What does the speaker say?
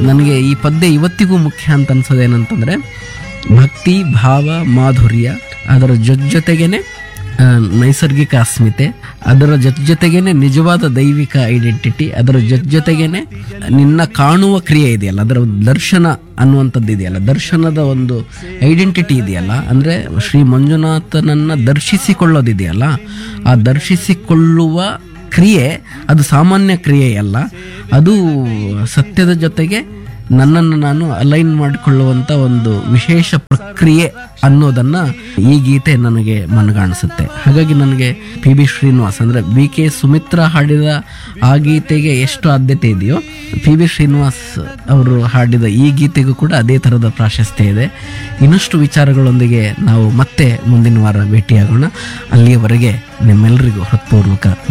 ನನಗೆ ಈ ಪದ್ಯ ಇವತ್ತಿಗೂ ಮುಖ್ಯ ಅಂತ ಅನ್ಸೋದೇನಂತಂದ್ರೆ ಭಕ್ತಿ ಭಾವ ಮಾಧುರ್ಯ ಅದರ ಜೊತೆಗೇನೆ ಆ, ನೈಸರ್ಗಿಕ ಅಸ್ಮಿತೆ ಅದರ ಜೊತೆಗೇನೆ ನಿಜವಾದ ದೈವಿಕ ಐಡೆಂಟಿಟಿ ಅದರ ಜೊತೆಗೇನೆ ನಿನ್ನ ಕಾಣುವ ಕ್ರಿಯೆ ಇದೆಯಲ್ಲ ಅದರ ಒಂದು ದರ್ಶನ ಅನ್ನುವಂಥದ್ದು ಇದೆಯಲ್ಲ ದರ್ಶನದ ಒಂದು ಐಡೆಂಟಿಟಿ ಇದೆಯಲ್ಲ ಅಂದರೆ ಶ್ರೀ ಮಂಜುನಾಥನನ್ನು ದರ್ಶಿಸಿಕೊಳ್ಳೋದಿದೆಯಲ್ಲ ಆ ದರ್ಶಿಸಿಕೊಳ್ಳುವ ಕ್ರಿಯೆ ಅದು ಸಾಮಾನ್ಯ ಕ್ರಿಯೆಯಲ್ಲ ಅದು ಸತ್ಯದ ಜೊತೆಗೆ ನನ್ನನ್ನು ನಾನು ಅಲೈನ್ ಮಾಡಿಕೊಳ್ಳುವಂತ ಒಂದು ವಿಶೇಷ ಪ್ರಕ್ರಿಯೆ ಅನ್ನೋದನ್ನ ಈ ಗೀತೆ ನನಗೆ ಮನಗಾಣಿಸುತ್ತೆ ಹಾಗಾಗಿ ನನಗೆ ಪಿ ಬಿ ಶ್ರೀನಿವಾಸ್ ಅಂದ್ರೆ ಬಿ ಕೆ ಸುಮಿತ್ರಾ ಹಾಡಿದ ಆ ಗೀತೆಗೆ ಎಷ್ಟು ಆದ್ಯತೆ ಇದೆಯೋ ಪಿ ಬಿ ಶ್ರೀನಿವಾಸ್ ಅವರು ಹಾಡಿದ ಈ ಗೀತೆಗೂ ಕೂಡ ಅದೇ ಥರದ ಪ್ರಾಶಸ್ತ್ಯ ಇದೆ ಇನ್ನಷ್ಟು ವಿಚಾರಗಳೊಂದಿಗೆ ನಾವು ಮತ್ತೆ ಮುಂದಿನ ವಾರ ಭೇಟಿಯಾಗೋಣ ಅಲ್ಲಿಯವರೆಗೆ ನಿಮ್ಮೆಲ್ಲರಿಗೂ ಹೃತ್ಪೂರ್ವಕ